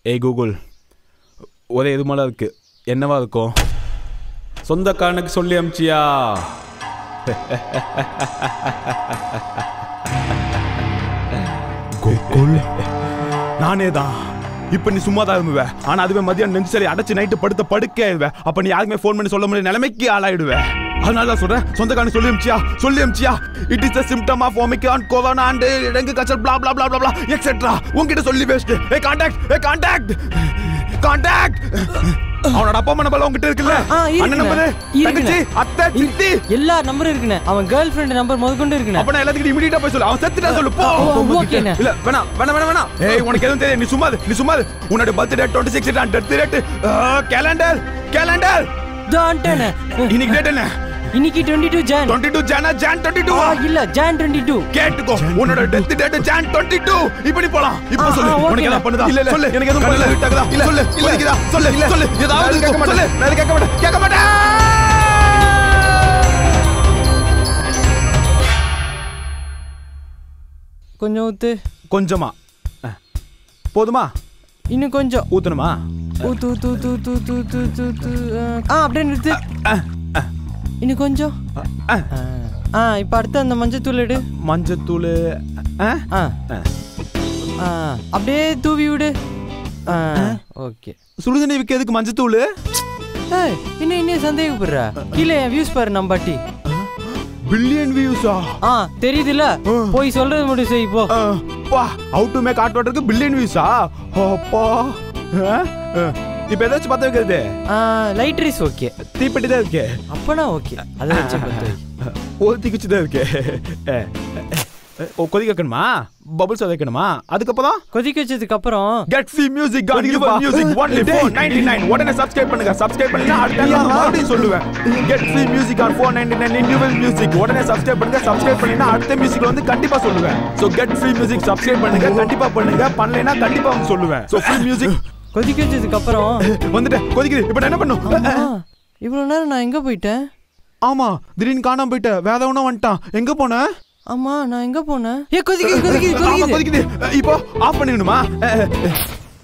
ஏய் கூகுள் ஒரே இது மேலே இருக்கு என்னவா இருக்கும் சொந்தக்காரனுக்கு சொல்லி அமிச்சியா கூகுள் நானே தான் இப்ப நீ சும்மா தான் இருந்துவ ஆனா அதுவே மதியம் நெஞ்சு சரி அடைச்சு நைட்டு படுத்த படுக்க ஆயிடுவ அப்ப நீ யாருக்குமே ஃபோன் பண்ணி சொல்ல முடிய நிலைமைக்கு ஆளாயிடுவ அதனால தான் சொல்றேன் சொந்தக்காரன் சொல்லி அமிச்சியா சொல்லி அமிச்சியா it is the symptom of omicron corona and dengue கச்சல் blah blah blah blah blah etcetera உன்கிட்ட சொல்லி waste a contact a contact contact அவனோட அப்பா அம்மா நம்பர் உன்கிட்ட இருக்குல்ல ஆ, இருக்குண்ணே. அண்ணன் நம்பர் இருக்குண்ணே. தங்கச்சி அத்தை சித்தி எல்லா நம்பரும் இருக்குண்ணே அவன் கேர்ள் ஃப்ரெண்ட் நம்பர் முதற்கொண்டு இருக்குண்ணே அப்ப நான் எல்லாத்துக்கும் இமிடியேட்டா போய் சொல்லு அவன் செத்துட்டா சொல்லு போ ஓ, ஓகேண்ணே. இல்ல வேணாம் வேணாம் வேணாம் வேணாம் ஏய் உனக்கு எதுவும் தெரியும் நீ சும்மா இரு, நீ சும்மா இரு. உன்னோட birthday twenty six death date calendar calendar தான்ட்டேண்ணே இன்னைக்கு டேட் என்ன இன்னைக்கு twenty two June twenty two ஜானா ஜான் டுவெண்ட்டி டூ இல்ல ஜான் டுவெண்ட்டி டூ கேட்டுக்கோ உன்னோட death date June twenty two இப்படி போலாம் இப்போ ஆ, சொல்லு ஆ, உனக்கு ஓகேண்ணே. எதாவது பண்ணுதா இல்ல சொல்லு எனக்கு எதுவும் பண்ணல விட்டாக்குதா இல்ல சொல்லு இல்ல சொல்லு இல்ல சொல்லு ஏதாவது கேட்க மாட்டேன் நான் கேட்க மாட்டேன் கேட்க மாட்டேன் கொஞ்சம் ஊத்து கொஞ்சமா அஹ். போதுமா இன்னும் கொஞ்சம் ஊத்தணுமா ஊத்து ஊத்து ஊத்து ஊத்து ஊத்து ஊத்து ஊத்து ஊத்து ஆ அப்படியே நிறுத்து அஹ், அஹ், இன்னும் கொஞ்சம் அஹ். ஆ. ஆ இப்போ அடுத்து அந்த மஞ்சத்தூள் எடு மஞ்சத்தூள் அஹ், ஆ அஹ். ஆ அப்படியே தூவி விடு ஆ ஓகே சுடுதண்ணி விற்கிறதுக்கு மஞ்சத்தூள் ஏய் இன்னும் இன்னும் சந்தேகப்படுற கீழே என் வியூஸ் பாரு நம்பாட்டி பில்லியன் வியூஸா ஆ தெரியுதுல்ல போய் சொல்றது மட்டும் செய் போ பா அவுட் டு மேக் ஹாட் வாட்டருக்கு பில்லியன் வியூஸா அப்பா அஹ், அஹ். இப்ப ஏதாச்சும் பத்த வைக்கிறது ஆ லைட் ரைஸ் ஓகே தீப்பெட்டி தான் இருக்கு அப்பனா ஓகே அதை வச்சு பத்து வை. ஒரு தீக்குச்சி தான் இருக்கு அஹ், அஹ், ஓ கொதிக்க வைக்கணுமா பபுள்ஸ் வைக்கணுமா அதுக்கப்புறம் கொதிக்க வச்சதுக்கு அப்புறம் get free music got your music only 499 உடனே சப்ஸ்கிரைப் பண்ணுங்க சப்ஸ்கிரைப் பண்ணீங்கன்னா அடுத்த நாள் மறுபடியும் சொல்லுவேன் get free music on 499 in your music உடனே சப்ஸ்கிரைப் பண்ணுங்க சப்ஸ்கிரைப் பண்ணீங்கன்னா அடுத்த மியூசிக்ல வந்து கண்டிப்பா சொல்லுவேன் so get free music subscribe பண்ணுங்க கண்டிப்பா பண்ணுங்க பண்ணலைன்னா கண்டிப்பா வந்து சொல்லுவேன் சோ ஃப்ரீ மியூசிக் கொதிக்க வச்சதுக்கு அப்புறம் வந்துட்டேன் கொதிக்குது இப்போ நான் என்ன பண்ணும் ஆமா, இவ்வளவு நேரம் நான் எங்க போயிட்டேன் ஆமா திடீர்னு காணாம போயிட்டேன் வேற ஒன்னும் வந்துட்டான் எங்க போன ஆமா நான் எங்க போனேன் ஏ கொதிக்குது கொதிக்குது ஆமா, கொதிக்குது கொதிக்குது இப்போ ஆஃப் பண்ணிடணுமா அஹ், அஹ்.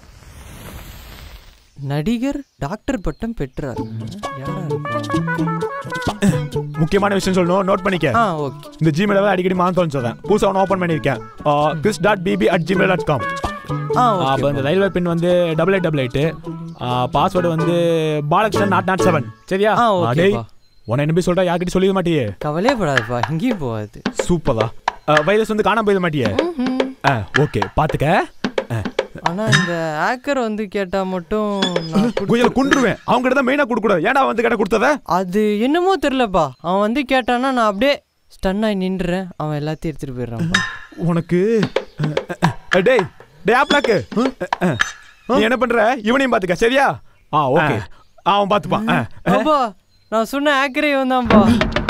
நடிகர் டாக்டர் பட்டம் பெற்றார் யாரா இருக்கும்? முக்கியமான விஷயம் சொல்லணும் நோட் பண்ணிக்க ஆ ஓகே இந்த ஜிமெயில தான் அடிக்கடி மாத்த சொல்றேன் புதுசா ஒன்று ஓப்பன் பண்ணியிருக்கேன் Chris dot BB at Gmail dot com ஆ அப்போ ஓகே இந்த ரயில்வே பின் வந்து double eight double eight password வந்து பாலகிருஷ்ணன் நாட் நாட் செவன் சரியா ஆ, ஓகேப்பா. டேய் உன்னை நம்பி சொல்றா யார்கிட்ட சொல்லிட மாட்டியே கவலையே படாதுப்பா எங்கேயும் போகாது சூப்பரா வைரஸ் வந்து காணாம போயிட மாட்டியே ஓகே பாத்துக்க ஆனா இந்த ஹேக்கர் வந்து கேட்டா மட்டும் நான் குடு- கொஞ்சம் குண்டுருவேன் அவங்க கிட்ட தான் மெயினா கொடுக்கூடாது ஏன்டா வந்து கிட்ட கொடுத்தத அது என்னமோ தெரியலப்பா அவன் வந்து கேட்டானா நான் அப்படியே ஸ்டன் ஆகி நின்றுறேன் அவன் எல்லாத்தையும் எடுத்துட்டு போயிடுறான்ப்பா உனக்கு அஹ், அஹ், அஹ், டேய் டேய் ஆப்லாக்கு நீ என்ன பண்ற இவனையும் பாத்துக்க சரியா ஆ ஓகே அவன் பாத்துப்பான் அஹ். அப்பா நான் சொன்ன ஹேக்கரே வந்தான்ப்பா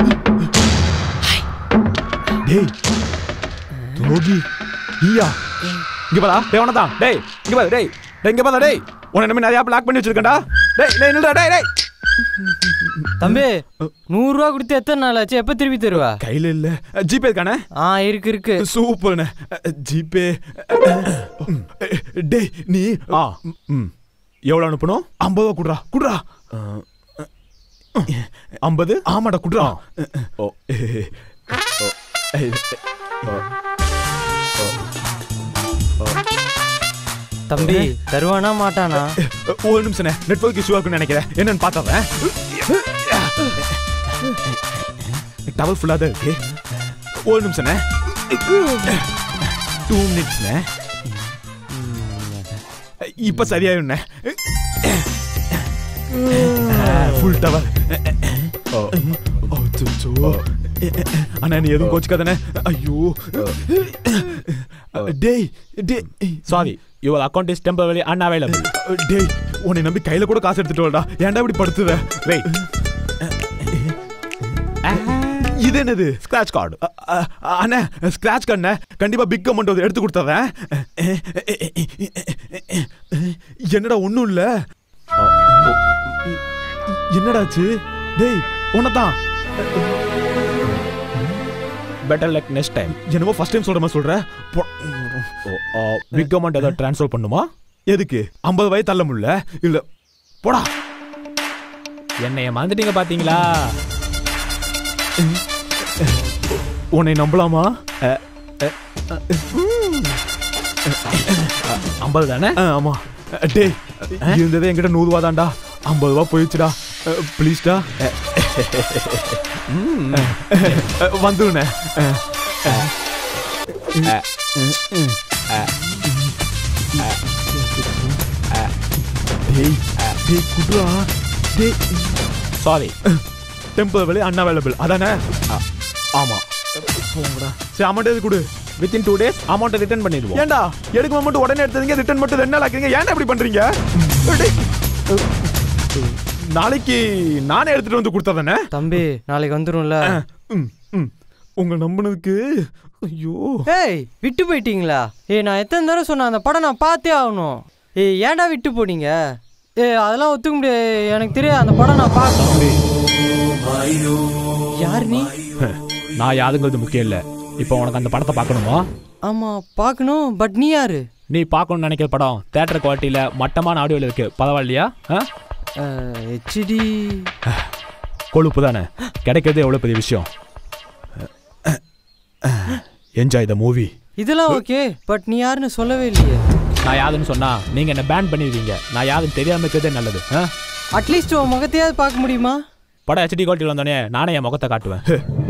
டேய் துரோகி நீயா இங்க பாடா டேய் உனதான் டேய் இங்க பாரு டேய் டேய் இங்க பாரு டேய் உன்னை நம்பி நிறைய பிளாக் பண்ணி வச்சிருக்கேன்டா டேய் டேய் நில்லுடா டேய் டேய் தம்பி நூறு ரூபா கொடுத்து எத்தனை நாள் ஆச்சு எப்ப திருப்பி தருவா கையில இல்ல ஜிபே இருக்கானே ஆ இருக்கு இருக்கு சூப்பர்ண்ணே ஜிபே டேய் நீ ஆ ம் எவ்வளோ அனுப்பணும் ஐம்பது ரூபா குடுறா குடுறா ஐம்பது ஆமாடா குடுறா ஓ தம்பி தருவானா மாட்டானா ஒரு நிமிஷம் நெட்வொர்க் இஷ்யூ இருக்குன்னு நினைக்கிறேன் என்னன்னு பார்த்தவன் டவர் ஃபுல்லாக தான் இருக்கு ஒரு நிமிஷம்ண்ணே டூ மினிட்ஸ்ண்ணே இப்போ சரியாயிருண்ணே ஃபுல் டவர் அண்ணா நீ எதுவும் கோச்சுக்காதானே ஐயோ டேய் டேய் sorry your account is temporary unavailable டேய் உன்னை நம்பி கையில கூட காசு எடுத்துட்டு வரடா ஏன்டா இப்படி படுத்துத வெயிட் இது என்னது ஸ்கிராட்ச் கார்டு அண்ணே ஸ்கிராட்ச் கார்டுண்ணே கண்டிப்பா பிக் அமௌண்ட் வந்து எடுத்து கொடுத்தவன் என்னடா ஒண்ணும் இல்ல என்னடாச்சு டேய் உன்னதான் பெட்டர் லக் நெக்ஸ்ட் டைம் என்னமோ ஃபர்ஸ்ட் டைம் சொல்ற மாதிரி சொல்ற பிக் அமௌண்ட் ஏதாவது ட்ரான்ஸ்ஃபர் பண்ணுமா எதுக்கு ஐம்பது வயது தள்ள முடியல இல்ல போடா என்னைய மறந்துட்டீங்க பாத்தீங்களா உன்னை நம்பலாமா ஐம்பது தானே ஆ, ஆமா டேய் இருந்ததே என்கிட்ட நூறு ரூபா தான்டா ஐம்பது ரூபா போயிடுச்சுடா ப்ளீஸ்டா வந்துருண்ணே டேய் டேய் குட்ரா டேய் சாரி டெம்பர் வேலை அன்அவைலபிள் அதானே ஆ, ஆமா போங்கடா சரி அமௌண்ட் எது கொடு வித்தின் டூ டேஸ் அமௌண்ட்டை ரிட்டர்ன் பண்ணிடுவோம் ஏன்டா எடுக்கும் அமௌண்ட் உடனே எடுத்தீங்க ரிட்டர்ன் மட்டும் ரெண்டு நாள் ஆக்குறீங்க ஏன்டா இப்படி பண்றீங்க டேய். நாளைக்கு நானே எடுத்துட்டு வந்து கொடுத்ததானே தம்பி நாளைக்கு வந்துரும்ல ம், ம். உங்க நம்பினதுக்கு ஐயோ ஏய் விட்டு போயிட்டீங்களா ஏய் நான் எத்தனை தடவை சொன்னேன் அந்த படம் நான் பார்த்தே ஆகணும் ஏய் ஏன்டா விட்டு போனீங்க ஏய் அதெல்லாம் ஒத்துக்க முடியாது எனக்கு தெரியாது அந்த படம் நான் பார்க்கணும் யார் நீ நான் யாருங்கிறது முக்கியம் இல்லை இப்போ உனக்கு அந்த படத்தை பார்க்கணுமா ஆமா பார்க்கணும் பட் நீ யாரு நீ பார்க்கணும்னு நினைக்கிற படம் தேட்டர் குவாலிட்டியில் மட்டமான ஆடியோவில் இருக்கு பரவாயில்லையா ஆ ஹெச்டி கொழுப்பு தானே கிடைக்கிறது எவ்வளோ பெரிய விஷயம் என்ஜாய் த மூவி இதெல்லாம் ஓகே பட் நீ யாருன்னு சொல்லவே இல்லையே நான் யாருன்னு சொன்னா நீங்க என்ன பேன் பண்ணிடுவீங்க நான் யாருன்னு தெரியாம இருக்கிறதே நல்லது ஆ? அட்லீஸ்ட் உன் முகத்தையாவது பார்க்க முடியுமா படம் ஹெச்டி குவாலிட்டியில் வந்தோடனே நானே என் முகத்தை காட்டுவேன்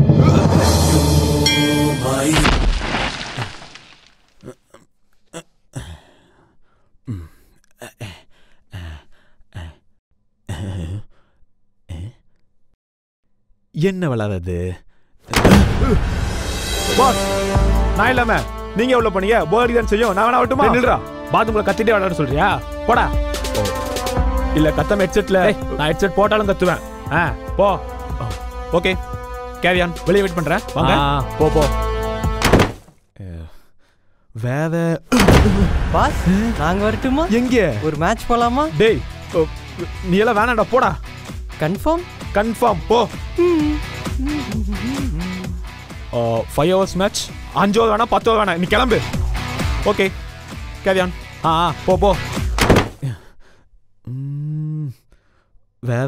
என்ன விளாடுறது பாஸ் நான் இல்லாம நீங்க எவ்வளவு பண்ணீங்க போர் தான் செய்யும் நான் வேணா விட்டுமா நில்றா பாத்ரூம்ல கத்திட்டே விளையாட சொல்றியா போடா இல்ல கத்தம் ஹெட்செட்ல ஏய், நான் ஹெட்செட் போட்டாலும் கத்துவேன் ஆ போ ஓகே கேரியான் வெளியே வெயிட் பண்றேன் வாங்க ஆ. போ போ வேற பாஸ் நாங்க வரட்டுமா எங்க ஒரு மேட்ச் போலாமா டேய் ஓ, நீ எல்லாம் வேணாம்டா போடா கன்ஃபார்ம் கன்ஃபார்ம் போ ஃபைவ் ஹவர்ஸ் மேட்ச் அஞ்சோ வேணா பத்தோ வேணாம் நீ கிளம்பு ஓகே கேரியான் ஆ ஆ, போ போ வேற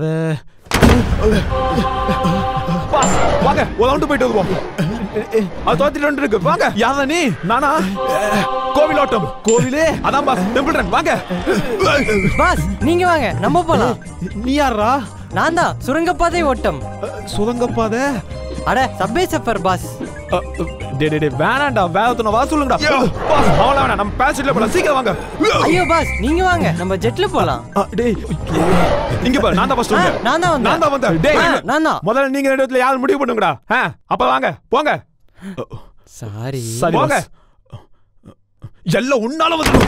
பாஸ் வாங்க ஒரு ரவுண்டு போயிட்டு வருவோம் அது தோத்திட்டு வந்து இருக்கு வாங்க யாரா நீ நானா கோவில் ஓட்டம் கோவிலே அதான் பாஸ் டெம்பிள் ரன் வாங்க பாஸ் நீங்க வாங்க நம்ம போலாம் நீ யாரா நான் தான் சுரங்கப்பாதை ஓட்டம் சுதங்கப்பாத அட சப்பே சஃபர் பாஸ் டே டே டே வேணாம்டா வேற ஒருத்தனை வர சொல்லுங்கடா பாஸ் அவள வேணாம் நம்ம பேசிட்ல போலாம் சீக்கிரம் வாங்க ஐயோ பாஸ் நீங்க வாங்க நம்ம ஜெட்ல போலாம் ஆ, டேய் இங்க பாரு நான் தான் ஃபர்ஸ்ட் ஆ, வந்தேன் நான் தான் வந்தேன். நான் தான் வந்தேன் டேய் ஆ, நான் தான். முதல்ல நீங்க ரெண்டு இடத்துல யாரும் முடிவு பண்ணுங்கடா ஆ அப்ப வாங்க போங்க சாரி சரி போங்க boss. எல்லாம் உன்னால வந்துடும்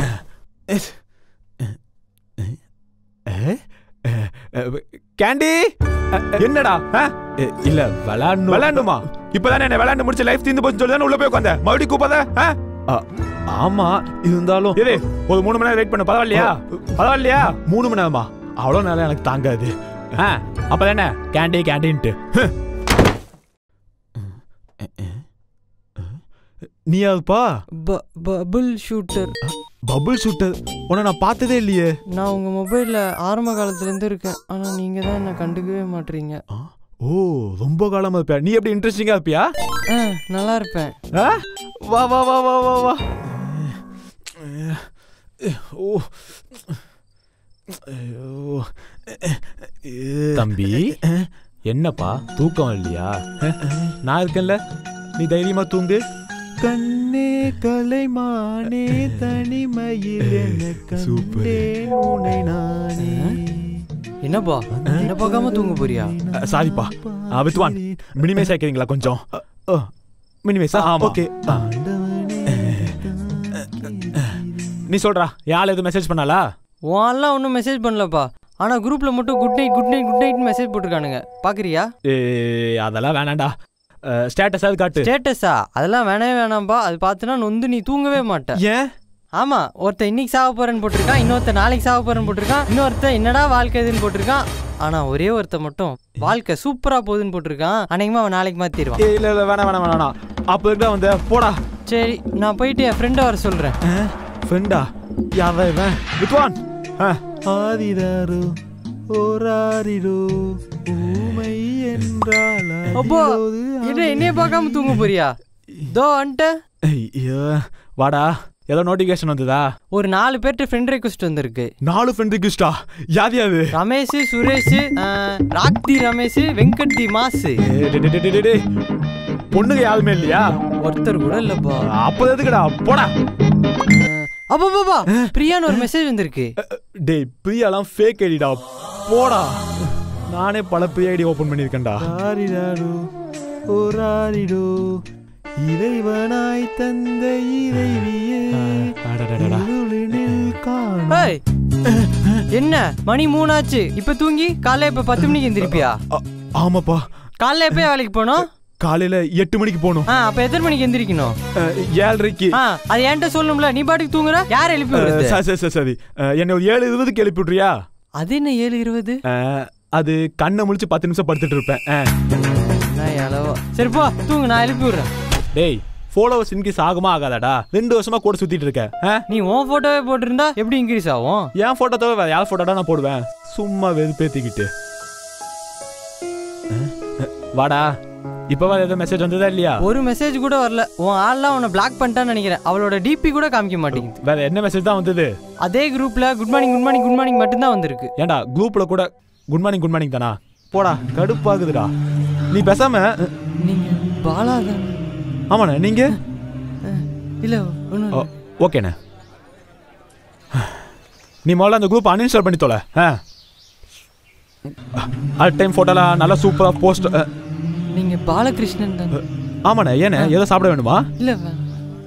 கேண்டி என்னடா ஆ? இல்ல விளையாடணும் விளையாண்டுமா இப்பதானே என்ன விளையாண்டு முடிச்சு லைஃப் தீந்து போச்சு சொல்லி உள்ள போய் உட்காந்த மறுபடியும் கூப்பாத ஆ? ஆமா இருந்தாலும் இரு ஒரு மூணு மணி நேரம் வெயிட் பண்ணு பரவாயில்லையா பரவாயில்லையா மூணு மணி நேரமா அவ்வளோ நேரம் எனக்கு தாங்காது ஆ அப்ப என்ன கேண்டி கேண்டின்ட்டு நீ அதுப்பா பபுள் ஷூட்டர் பபுள் ஷூட்டர் உன்னை நான் பார்த்ததே இல்லையே நான் உங்க மொபைல்ல ஆரம்ப காலத்துல இருந்து இருக்கேன் ஆனா நீங்க தான் என்ன கண்டுக்கவே மாட்டீங்க ஆ? ஓ ரொம்ப காலமா இருப்பியா நீ எப்படி இன்ட்ரெஸ்டிங்கா இருப்பியா ஆ, நல்லா இருப்பேன் ஆ? வா வா வா வா வா வா ஓ ஐயோ தம்பி என்னப்பா தூக்கம் இல்லையா நான் இருக்கேன்ல நீ தைரியமா தூங்கு கண்ணே கலைமானே தனிமையில் எனக்கு உன்னை நானே என்னப்பா என்ன பார்க்காம தூங்க போறியா சாரிப்பா வித்வான் மினிமைஸ் ஆக்கிறீங்களா கொஞ்சம் மினிமைஸா ஆமா. ஓகே நீ சொல்றா யாழ் எதுவும் மெசேஜ் பண்ணாலா உன்லாம் ஒன்றும் மெசேஜ் பண்ணலப்பா ஆனா குரூப்ல மட்டும் good night good night good night message போட்டிருக்கானுங்க பாக்குறியா ஏய், அதெல்லாம் வேணாம்டா ஸ்டேட்டஸ் அது காட்டு ஸ்டேட்டஸா அதெல்லாம் வேணவே வேணாம்பா அது பார்த்துனா நொந்து நீ தூங்கவே மாட்ட ஏன் ஆமா ஒருத்தன் இன்னைக்கு சாக போறேன்னு போட்டிருக்கான் இன்னொருத்தன் நாளைக்கு சாக போறேன்னு போட்டிருக்கான் இன்னொருத்தன் என்னடா வாழ்க்கை இதுன்னு போட்டிருக்கான் ஆனா ஒரே ஒருத்தன் மட்டும் வாழ்க்கை சூப்பரா போகுதுன்னு போட்டிருக்கான் அன்னைக்குமா அவன் நாளைக்கு மாத்திடுவான் ஏய், இல்ல இல்ல வேணாம் வேணாம் வேணாம் அப்போ இருக்கா வந்து போடா சரி நான் போயிட்டு என் ஃப்ரெண்டை வர சொல்றேன் ஃப்ரெண்டா யாவன் இவன் வித்வான் ஆதிதாரு ஓராரிரோ ஊமை என்றால் அப்போ என்ன என்னைய பார்க்காம தூங்க போறியா தோ வந்துட்ட ஐயோ வாடா ஏதோ நோட்டிஃபிகேஷன் வந்ததா ஒரு நாலு பேர்ட்ட ஃப்ரெண்ட் ரெக்வஸ்ட் வந்திருக்கு நாலு ஃப்ரெண்ட் ரிக்வஸ்டா யாது யாது ரமேஷ் சுரேஷ் ராக்தி ரமேஷ் வெங்கட் தி மாசு ஏய், டேய், டேய், டேய், டேய். பொண்ணுங்க யாருமே இல்லையா ஒருத்தர் கூட இல்லப்பா அப்ப எதுக்குடா போடா அப்பா பாபா பிரியான்னு ஒரு மெசேஜ் வந்திருக்கு டேய் பிரியாலாம் ஃபேக் ஐடிடா போடா நானே பல பிரியா ஐடி ஓபன் பண்ணிருக்கேன்டா ஆரிடாடோ ஓராரிடோ இறைவனாய் தந்த இறைவியே அடடடடா. ஏய், என்ன மணி மூணாச்சு இப்ப தூங்கி காலைல இப்ப பத்து மணிக்கு எந்திரிப்பியா ஆமாப்பா காலைல எப்போ வேலைக்கு போகணும் காலையில எட்டு மணிக்கு போகணும் ஆ அப்ப எத்தனை மணிக்கு எந்திரிக்கணும் அஹ், ஏழரைக்கு ஆ அது என்கிட்ட சொல்லணும்ல நீ பாட்டுக்கு தூங்குற யார் எழுப்பி அஹ், விடுறது சரி சரி சரி சரி அஹ், என்னை ஒரு ஏழு இருபதுக்கு எழுப்பி விட்றியா அது என்ன ஏழு இருபது அஹ், அது கண்ணை முழிச்சு பத்து நிமிஷம் படுத்துட்டு இருப்பேன் அஹ். நான் எளவோ சரி போ தூங்கு நான் எழுப்பி விடுறேன் டேய் ஃபாலோவர்ஸ் இன்க்ரீஸ் ஆகுமா ஆகாதாடா ரெண்டு வருஷமா கூட சுத்திட்டு இருக்க அஹ்? நீ உன் போட்டோவே போட்டிருந்தா எப்படி இன்க்ரீஸ் ஆகும் என் போட்டோ தவிர வேற யார் போட்டோடா நான் போடுவேன் சும்மா வெறுப்பேத்திக்கிட்டு அஹ், அஹ், வாடா இப்பவா ஏதோ மெசேஜ் வந்ததா இல்லையா ஒரு மெசேஜ் கூட வரல உன் ஆள்லாம் உன்னை பிளாக் பண்ணிட்டான்னு நினைக்கிறேன் அவளோட டிபி கூட காமிக்க மாட்டேங்குது வேற என்ன மெசேஜ் தான் வந்தது அதே குரூப்ல good morning good morning good morning மட்டும்தான் வந்திருக்கு ஏன்டா குரூப்ல கூட குட் மார்னிங் குட் மார்னிங் தானா போடா கடுப்பாகுதுடா நீ பேசாம அஹ், நீங்க பாலா தானே ஆமாண்ணே நீங்க இல்ல ஒன்றும் ஓ, ஓகேண்ணே நீ முதல்ல அந்த குரூப் அன்இன்ஸ்டால் பண்ணி தொலை ஆ அட் டைம் ஃபோட்டோலாம் நல்லா சூப்பராக போஸ்ட் நீங்க பாலகிருஷ்ணன் தானே ஆமாண்ணே ஏண்ணே ஏதோ சாப்பிட வேணுமா இல்ல வேணாம்.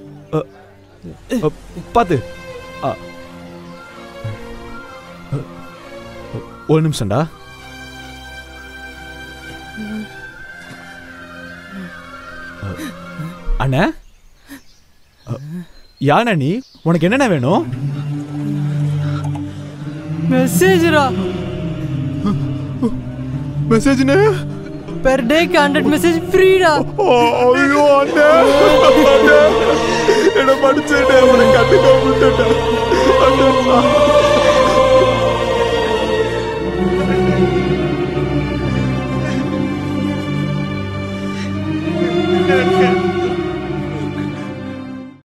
அ, பார்த்து ஆ. அ, ஒரு நிமிஷம்டா அ, அண்ணே அ, யாருண்ணே நீ உனக்கு என்னென்ன வேணும் மெசேஜ்ரா மெசேஜ்னு பெர் டேக்கு ஹண்ட்ரட் மெசேஜ் ஃப்ரீடா ஐயோ அண்ணே அண்ணே என்ன படிச்சுட்டு உனக்கு கண்டுக்க விட்டுட்டேன் அண்ணே